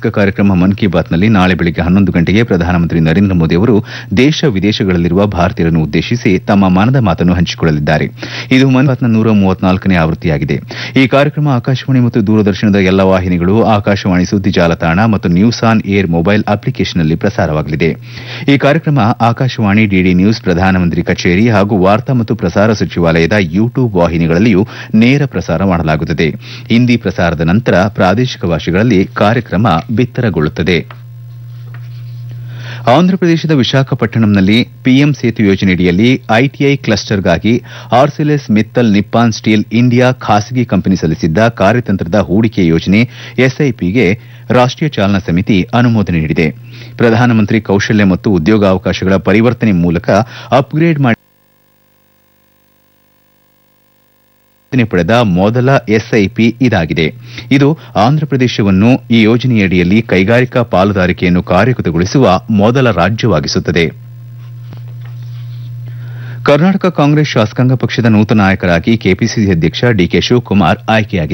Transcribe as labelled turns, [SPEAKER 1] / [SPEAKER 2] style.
[SPEAKER 1] ಮಾಸಿಕ ಕಾರ್ಯಕ್ರಮ ಮನ್ ಕಿ ಬಾತ್ನಲ್ಲಿ ನಾಳೆ ಬೆಳಗ್ಗೆ ಹನ್ನೊಂದು ಗಂಟೆಗೆ ಪ್ರಧಾನಮಂತ್ರಿ ನರೇಂದ್ರ ಮೋದಿ ಅವರು ದೇಶ ವಿದೇಶಗಳಲ್ಲಿರುವ ಭಾರತೀಯರನ್ನು ಉದ್ದೇಶಿಸಿ ತಮ್ಮ ಮನದ ಮಾತನ್ನು ಹಂಚಿಕೊಳ್ಳಲಿದ್ದಾರೆ ಇದು ಮನ್ ಕಿ ಬಾತ್ನ ನೂರ ಮೂವತ್ನಾಲ್ಕನೇ ಆವೃತ್ತಿಯಾಗಿದೆ ಈ ಕಾರ್ಯಕ್ರಮ ಆಕಾಶವಾಣಿ ಮತ್ತು ದೂರದರ್ಶನದ ಎಲ್ಲಾ ವಾಹಿನಿಗಳು ಆಕಾಶವಾಣಿ ಸುದ್ದಿ ಜಾಲತಾಣ ಮತ್ತು ನ್ಯೂಸ್ ಆನ್ ಏರ್ ಮೊಬೈಲ್ ಅಪ್ಲಿಕೇಶನ್ನಲ್ಲಿ ಪ್ರಸಾರವಾಗಲಿದೆ ಈ ಕಾರ್ಯಕ್ರಮ ಆಕಾಶವಾಣಿ ಡಿಡಿ ನ್ಯೂಸ್ ಪ್ರಧಾನಮಂತ್ರಿ ಕಚೇರಿ ಹಾಗೂ ವಾರ್ತಾ ಮತ್ತು ಪ್ರಸಾರ ಸಚಿವಾಲಯದ ಯೂಟ್ಯೂಬ್ ವಾಹಿನಿಗಳಲ್ಲಿಯೂ ನೇರ ಪ್ರಸಾರ ಮಾಡಲಾಗುತ್ತದೆ ಹಿಂದಿ ಪ್ರಸಾರದ ನಂತರ ಪ್ರಾದೇಶಿಕ ಭಾಷೆಗಳಲ್ಲಿ ಕಾರ್ಯಕ್ರಮ ಬಿತ್ತರಗೊಳ್ಳುತ್ತದೆ ಆಂಧ್ರಪ್ರದೇಶದ ವಿಶಾಖಪಟ್ಟಣಂನಲ್ಲಿ ಪಿಎಂ ಸೇತು ಯೋಜನೆಯಡಿಯಲ್ಲಿ ಐಟಿಐ ಕ್ಲಸ್ಟರ್ಗಾಗಿ Arcelor Mittal Nippon Steel India ಖಾಸಗಿ ಕಂಪನಿ ಸಲ್ಲಿಸಿದ್ದ ಕಾರ್ಯತಂತ್ರದ ಹೂಡಿಕೆ ಯೋಜನೆ ಎಸ್ಐಪಿಗೆ ರಾಷ್ಟೀಯ ಚಾಲನಾ ಸಮಿತಿ ಅನುಮೋದನೆ ನೀಡಿದೆ ಪ್ರಧಾನಮಂತ್ರಿ ಕೌಶಲ್ಯ ಮತ್ತು ಉದ್ಯೋಗಾವಕಾಶಗಳ ಪರಿವರ್ತನೆ ಮೂಲಕ ಅಪ್ಗ್ರೇಡ್ ಮಾಡಿ ಪಡೆದ ಮೊದಲ ಎಸ್ಐಪಿ ಇದಾಗಿದೆ ಇದು ಆಂಧ್ರಪ್ರದೇಶವನ್ನು ಈ ಯೋಜನೆಯಡಿಯಲ್ಲಿ ಕೈಗಾರಿಕಾ ಪಾಲುದಾರಿಕೆಯನ್ನು ಕಾರ್ಯಗತಗೊಳಿಸುವ ಮೊದಲ ರಾಜ್ಯವಾಗಿಸುತ್ತದೆ ಕರ್ನಾಟಕ ಕಾಂಗ್ರೆಸ್ ಶಾಸಕಾಂಗ ಪಕ್ಷದ ನೂತನ ನಾಯಕರಾಗಿ ಕೆಪಿಸಿಸಿ ಅಧ್ಯಕ್ಷ ಡಿಕೆ ಶಿವಕುಮಾರ್ ಆಯ್ಕೆಯಾಗಿದ್ದಾರೆ